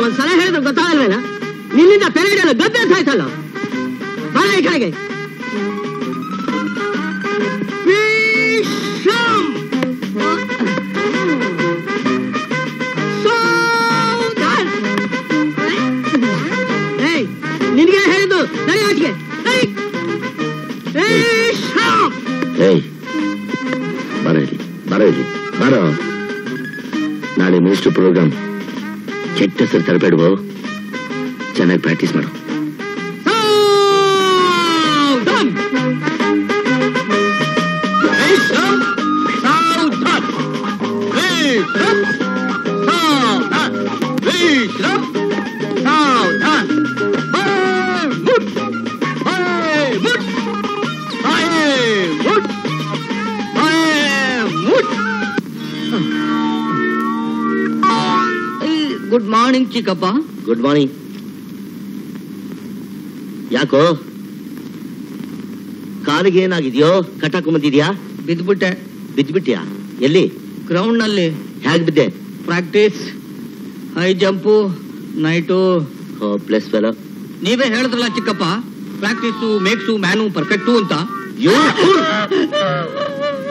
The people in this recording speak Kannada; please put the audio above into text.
ಒಂದ್ಸಲ ಹೇಳಿದ್ರೆ ಗೊತ್ತಾಗಲ್ವೇನ ನಿನ್ನಿಂದ ಪೆರೇಡ್ ಎಲ್ಲ ಗಬ್ಬೆ ಅಂತ ಆಯ್ತಲ್ಲ ಬರ ಈ ಕಡೆಗೆ ವಿಶ್ರಮ್! ಸೌಧರ್! ಏಯ್ ನಿನಗೆ ಹೇಳಿದ್ದು ನಡಿ ಆಚೆಗೆ ನಡಿ! ವಿಶ್ರಮ್! ಏಯ್ ಬರ ಇಲ್ಲಿ ಬರ ಇಲ್ಲಿ ಬರೋ ನಾಳೆ ಮಿನಿಸ್ಟರ್ ಪ್ರೋಗ್ರಾಮ್ ಕೆಟ್ಟ ಹೆಸರು ತರಬೇಡುವ ಚೆನ್ನಾಗಿ ಪ್ರಾಕ್ಟೀಸ್ ಮಾಡು ಸಾವಧಾನ್! ವಿಶ್ರಮ್! ಸಾವಧಾನ್! ವಿಶ್ರಮ್! ಸಾವಧಾನ್! ವಿಶ್ರಮ್! ಸಾವಧಾನ್! ಬಾಯ್ಮುಟ್! ಬಾಯ್ಮುಟ್! ಬಾಯ್ಮುಟ್! ಬಾಯ್ಮುಟ್! ಗುಡ್ ಮಾರ್ನಿಂಗ್ ಚಿಕ್ಕಪ್ಪ ಗುಡ್ ಮಾರ್ನಿಂಗ್ ಯಾಕೋ ಕಾಲಿಗೆ ಏನಾಗಿದೆಯೋ ಕಟ್ಟಾಕೊಂಬಂದಿದ್ಯಾ ಬಿದ್ಬಿಟ್ಟೆ ಬಿದ್ದ್ಬಿಟ್ಯಾ ಎಲ್ಲಿ ಗ್ರೌಂಡ್ ನಲ್ಲಿ ಹೇಗ್ ಬಿದ್ದೆ practice high jump night plus fellow ನೀವೇ ಹೇಳಿದ್ರಲ್ಲ ಚಿಕ್ಕಪ್ಪ ಪ್ರಾಕ್ಟೀಸು ಮೇಕ್ಸು ಮ್ಯಾನು ಪರ್ಫೆಕ್ಟು ಅಂತ